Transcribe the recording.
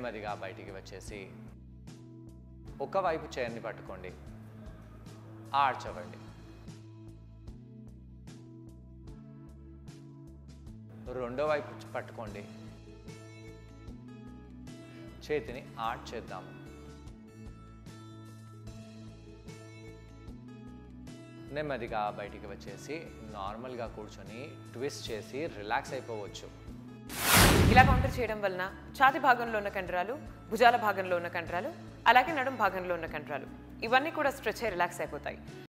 నెమ్మదిగా బయటికి వచ్చేసి ఒకవైపు చైర్ని పట్టుకోండి ఆడ్చవండి రెండో వైపు పట్టుకోండి చేతిని ఆర్ట్ చేద్దాము నెమ్మదిగా బయటికి వచ్చేసి నార్మల్గా కూర్చొని ట్విస్ట్ చేసి రిలాక్స్ అయిపోవచ్చు ఇలా కౌంటర్ చేయడం వలన ఛాతి భాగంలో ఉన్న కండరాలు భుజాల భాగంలో ఉన్న కండరాలు అలాగే నడుం భాగంలో ఉన్న కండరాలు ఇవన్నీ కూడా స్ట్రెచ్ అయి రిలాక్స్ అయిపోతాయి